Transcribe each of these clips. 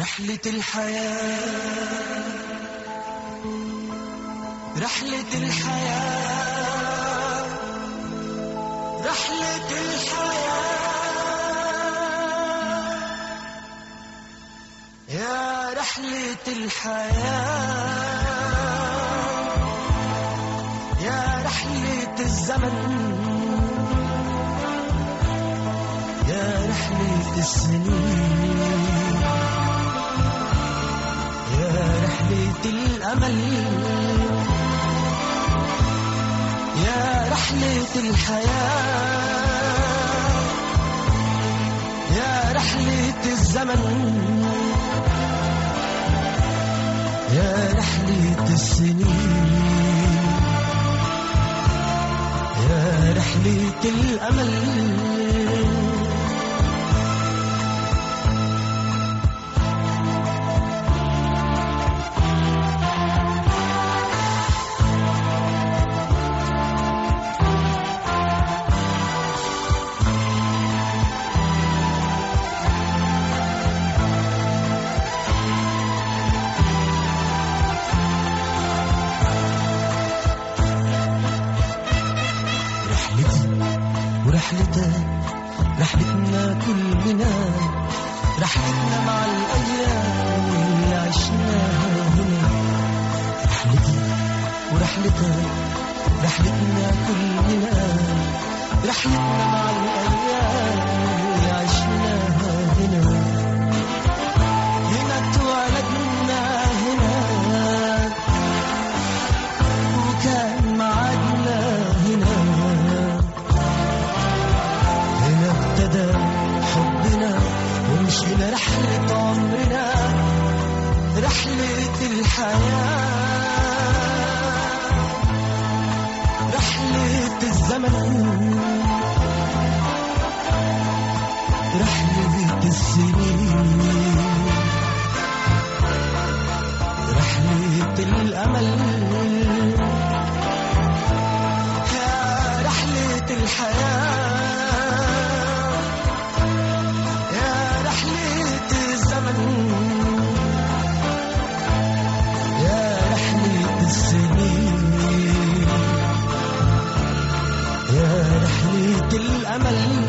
رحلة الحياة رحلة الحياة رحلة الحياة يا رحلة الحياة يا رحلة الزمن يا رحلة السنين يا رحلة الأمل يا رحلة الحياة يا رحلة الزمن يا رحلة السنين يا رحلة الأمل رحلتي ورحلتك رحلتنا كلنا رحلتنا مع الأيام اللي عشناها هنا رحلتي ورحلتك رحلتنا كلنا رحلتنا مع الأيام اللي عشناها هنا هنا اتولدنا هنا وكان معادنا هنا هنا ابتدى حبنا ومشينا رحلة عمرنا رحلة الحياة رحلة الزمن رحلة السنين رحلة الأمل يا رحلة الحياة يا رحلة الزمن يا رحلة السنين يا رحلة الأمل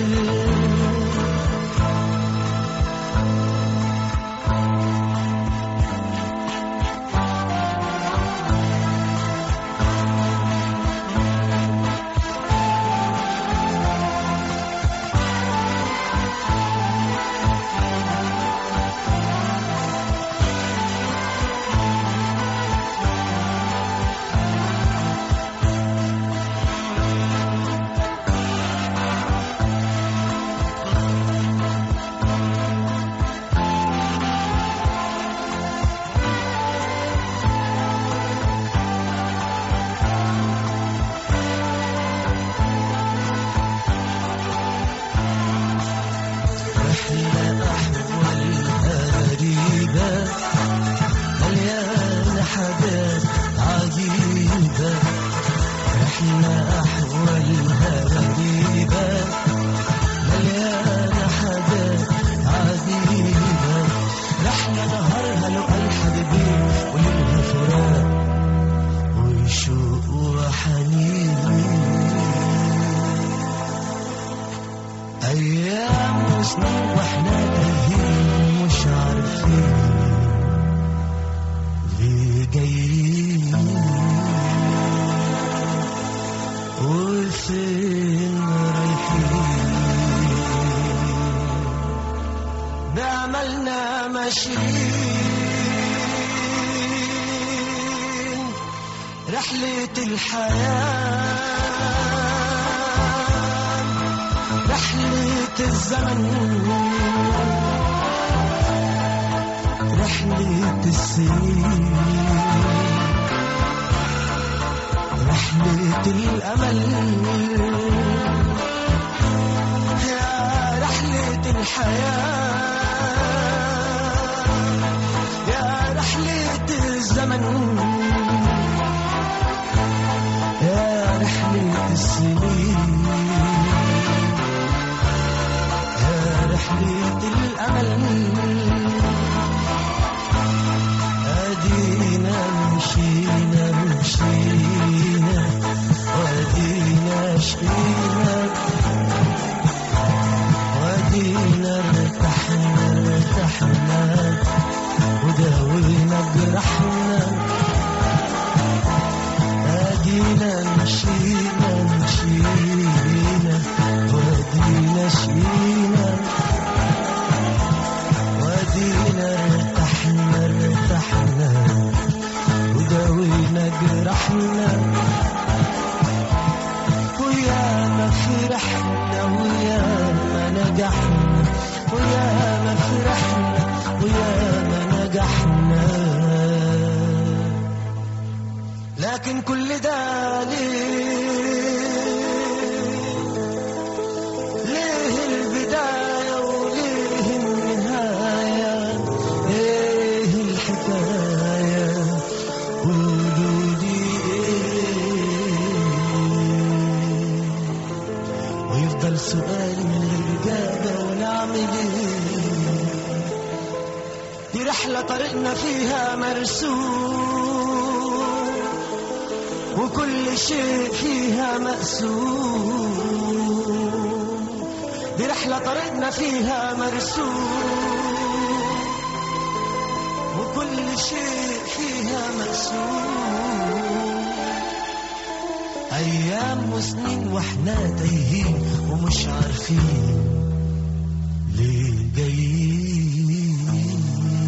رحلة أحوالها غريبة مليانة حاجات عجيبة رحلة أحوالها غريبة مليانة حاجات عجيبة رحلة نهارها لقى الحبيبين وليلها فراق وشوق وحنين أيام وسنين وإحنا تايهين مش عارفين ليه جايين وفين رايحين بأملنا ماشيين رحلة الحياة رحلة الزمن رحلة السنين رحلة الأمل يا رحلة الحياة يا رحلة الزمن يا رحلة السنين يا رحلة الأمل نجحنا ويا ما فرحنا ويا ما نجحنا لكن كل ده ليه ليه البداية وليه النهاية ايه الحكاية وجودي ايه ويفضل سؤالي من غير إجابة ونعمل ايه دي رحلة طريقنا فيها مرسوم وكل شيء فيها مقسوم دي رحلة طريقنا فيها مرسوم وكل شيء فيها مقسوم أيام وسنين واحنا تايهين ومش عارفين ليه جايين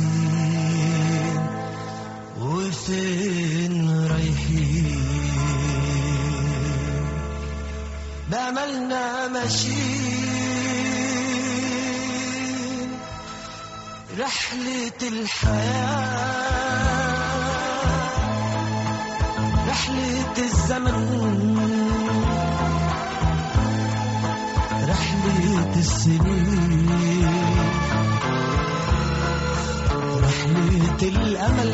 وفين رايحين بأملنا ماشيين رحلة الحياة رحلة الزمن رحلة السنين رحلة الأمل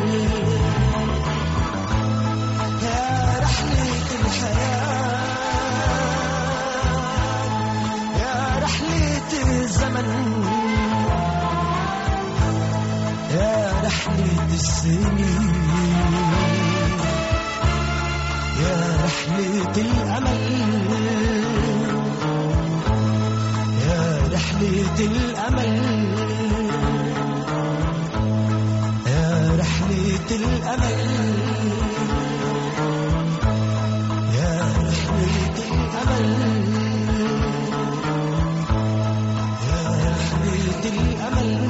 يا رحلة الحياة يا رحلة الزمن يا رحلة السنين يا رحلة الأمل يا رحلة الأمل يا رحلة الأمل يا رحلة الأمل يا رحلة الأمل